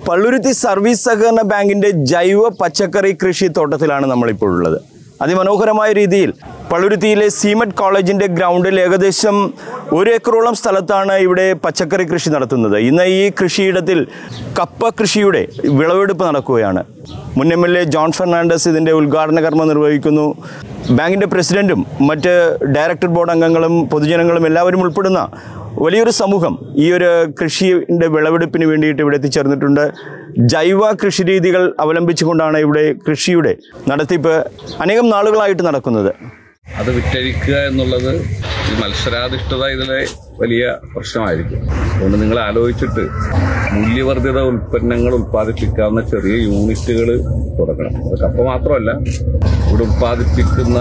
Palluruthy service സഹകരണ ബാങ്കിൻ്റെ ജൈവ പച്ചക്കറി കൃഷി തോട്ടത്തിലാണ് നമ്മളിപ്പോൾ ഉള്ളത് അതിമനോഹരമായ രീതിയിൽ പള്ളുരുത്തിയിലെ സീമറ്റ് കോളേജിൻ്റെ ഗ്രൗണ്ടിൽ ഏകദേശം ഒരു ഏക്കറോളം സ്ഥലത്താണ് ഇവിടെ പച്ചക്കറി കൃഷി നടത്തുന്നത് ഇന്ന് ഈ കൃഷിയിടത്തിൽ കപ്പ കൃഷിയുടെ വിളവെടുപ്പ് നടക്കുകയാണ് മുൻ M L A John Fernandez ഇതിൻ്റെ ഉദ്ഘാടന കർമ്മം നിർവഹിക്കുന്നു ബാങ്കിൻ്റെ പ്രസിഡന്റും മറ്റ് ഡയറക്ടർ ബോർഡ് അംഗങ്ങളും പൊതുജനങ്ങളും എല്ലാവരും ഉൾപ്പെടുന്ന വലിയൊരു സമൂഹം ഈ ഒരു കൃഷിയുടെ വിളവെടുപ്പിന് വേണ്ടിയിട്ട് ഇവിടെ എത്തിച്ചേർന്നിട്ടുണ്ട് ജൈവ കൃഷി രീതികൾ അവലംബിച്ചുകൊണ്ടാണ് ഇവിടെ കൃഷിയുടെ നടത്തിപ്പ് അനേകം നാളുകളായിട്ട് നടക്കുന്നത് അത് വിറ്റഴിക്കുക എന്നുള്ളത് ഈ മത്സരാധിഷ്ഠത ഇതിലെ വലിയ പ്രശ്നമായിരിക്കും അതുകൊണ്ട് നിങ്ങൾ ആലോചിച്ചിട്ട് മൂല്യവർദ്ധിത ഉൽപ്പന്നങ്ങൾ ഉൽപ്പാദിപ്പിക്കാവുന്ന ചെറിയ യൂണിറ്റുകൾ തുടങ്ങണം അത് കപ്പ മാത്രമല്ല ഇവിടെ ഉൽപ്പാദിപ്പിക്കുന്ന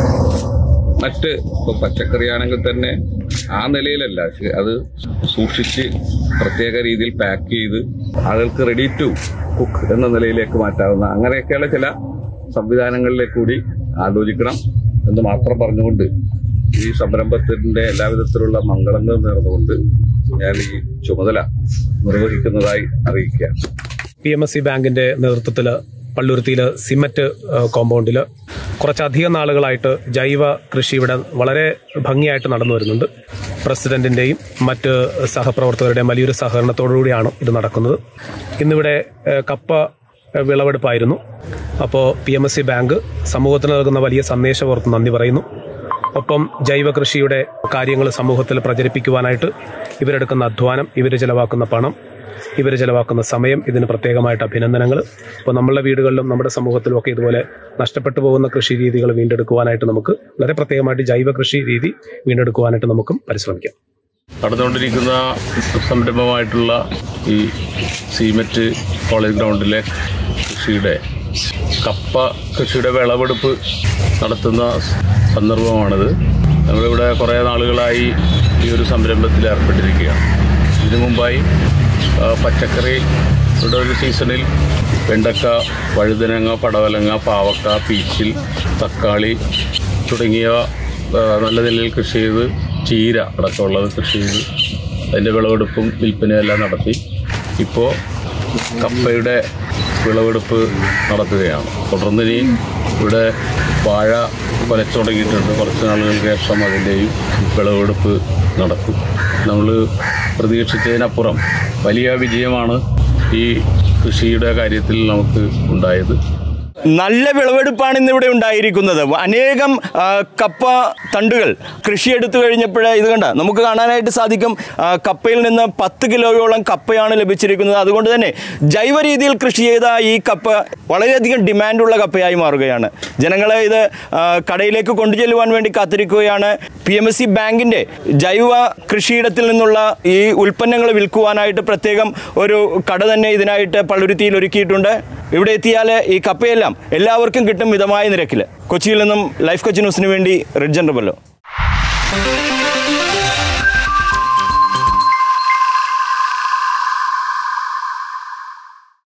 മറ്റ് ഇപ്പൊ പച്ചക്കറിയാണെങ്കിൽ തന്നെ ആ നിലയിലല്ല ശ- അത് സൂക്ഷിച്ച് പ്രത്യേക രീതിയിൽ പാക്ക് ചെയ്ത് ആളുകൾക്ക് റെഡി ടു കുക്ക് എന്ന നിലയിലേക്ക് മാറ്റാവുന്ന അങ്ങനെയൊക്കെയുള്ള ചില സംവിധാനങ്ങളിലേക്ക് കൂടി ആലോചിക്കണം എന്ന് മാത്രം പറഞ്ഞുകൊണ്ട് ഈ സംരംഭത്തിന്റെ എല്ലാവിധത്തിലുള്ള മംഗളങ്ങൾ നേർന്നുകൊണ്ട് ഞാൻ ഈ ചുമതല നിർവഹിക്കുന്നതായി അറിയിക്കുക പി എം എസ് സി ബാങ്കിന്റെ നേതൃത്വത്തിൽ പള്ളുരുത്തിയിൽ സിമറ്റ് കോമ്പൗണ്ടിൽ കുറച്ചധികം നാളുകളായിട്ട് ജൈവ കൃഷി ഇവിടെ വളരെ ഭംഗിയായിട്ട് നടന്നു വരുന്നുണ്ട് പ്രസിഡന്റിന്റെയും മറ്റ് സഹപ്രവർത്തകരുടെയും വലിയൊരു സഹകരണത്തോടുകൂടിയാണ് ഇത് നടക്കുന്നത് ഇന്നിവിടെ ഏഹ്, കപ്പ ഏഹ്, വിളവെടുപ്പായിരുന്നു അപ്പോൾ P M S C bank സമൂഹത്തിന് നൽകുന്ന വലിയ സന്ദേശം ഓർത്ത് നന്ദി പറയുന്നു ഒപ്പം ജൈവ കൃഷിയുടെ കാര്യങ്ങൾ സമൂഹത്തിൽ പ്രചരിപ്പിക്കുവാനായിട്ട് ഇവരെടുക്കുന്ന അധ്വാനം ഇവർ ചെലവാക്കുന്ന പണം ഇവർ ചെലവാക്കുന്ന സമയം ഇതിന് പ്രത്യേകമായിട്ട് അഭിനന്ദനങ്ങൾ ഇപ്പോൾ നമ്മളുടെ വീടുകളിലും നമ്മുടെ സമൂഹത്തിലും ഒക്കെ ഇതുപോലെ നഷ്ടപ്പെട്ടു പോകുന്ന കൃഷി രീതികൾ വീണ്ടെടുക്കുവാനായിട്ട് നമുക്ക് വളരെ പ്രത്യേകമായിട്ട് ജൈവ കൃഷി രീതി വീണ്ടെടുക്കുവാനായിട്ട് നമുക്കും പരിശ്രമിക്കാം നടന്നുകൊണ്ടിരിക്കുന്ന സംരംഭമായിട്ടുള്ള ഈ സീമെറ്റ് കോളേജ് ഗ്രൗണ്ടിലെ കൃഷിയുടെ കപ്പ കൃഷിയുടെ വിളവെടുപ്പ് നടത്തുന്ന സന്ദർഭമാണിത് നമ്മളിവിടെ കുറേ നാളുകളായി ഈ ഒരു സംരംഭത്തിൽ ഏർപ്പെട്ടിരിക്കുകയാണ് ഇതിനു മുമ്പായി ആ, പച്ചക്കറിയുടെ ഒരു സീസണിൽ വെണ്ടക്ക വഴുതനങ്ങ പടവലങ്ങ പാവക്ക പീച്ചിൽ തക്കാളി തുടങ്ങിയ ആ, നല്ല നിലയിൽ കൃഷി ചെയ്ത് ചീര അടക്കമുള്ളത് കൃഷി ചെയ്ത് അതിൻ്റെ വിളവെടുപ്പും വിൽപ്പനയെല്ലാം നടത്തി ഇപ്പോൾ കപ്പയുടെ വിളവെടുപ്പ് നടത്തുകയാണ് തുടർന്ന് ഇനി ഇവിടെ വാഴ കൊലച്ചു തുടങ്ങിയിട്ടുണ്ട് കുറച്ച് നാളുകൾക്ക് ശേഷം അതിൻ്റെയും വിളവെടുപ്പ് നടക്കും നമ്മൾ പ്രതീക്ഷിച്ചതിനപ്പുറം വലിയ വിജയമാണ് ഈ കൃഷിയുടെ കാര്യത്തിൽ നമുക്ക് ഉണ്ടായത് നല്ല വിളവെടുപ്പാണ് ഇന്നിവിടെ ഉണ്ടായിരിക്കുന്നത് അനേകം ആ, കപ്പ തണ്ടുകൾ കൃഷി എടുത്തു കഴിഞ്ഞപ്പോൾ ഇത് കണ്ട നമുക്ക് കാണാനായിട്ട് സാധിക്കും ആ, കപ്പയിൽ നിന്ന് പത്ത് കിലോയോളം കപ്പയാണ് ലഭിച്ചിരിക്കുന്നത് അതുകൊണ്ട് തന്നെ ജൈവ രീതിയിൽ കൃഷി ചെയ്ത ഈ കപ്പ വളരെയധികം ഡിമാൻഡുള്ള കപ്പയായി മാറുകയാണ് ജനങ്ങളെ ഇത് ആ, കടയിലേക്ക് കൊണ്ടുചെല്ലുവാൻ വേണ്ടി കാത്തിരിക്കുകയാണ് പി എം എസ് സി ബാങ്കിൻ്റെ ജൈവ കൃഷിയിടത്തിൽ നിന്നുള്ള ഈ ഉൽപ്പന്നങ്ങൾ വിൽക്കുവാനായിട്ട് പ്രത്യേകം ഒരു കട തന്നെ ഇതിനായിട്ട് പള്ളുരുത്തിയിൽ ഒരുക്കിയിട്ടുണ്ട് ഇവിടെ എത്തിയാൽ ഈ കപ്പയെല്ലാം എല്ലാവർക്കും കിട്ടും മിതമായ നിരക്കിൽ കൊച്ചിയിൽ നിന്നും ലൈഫ് കൊച്ചി ന്യൂസിന് വേണ്ടി റിഡ്ജൻ റബല്ലോ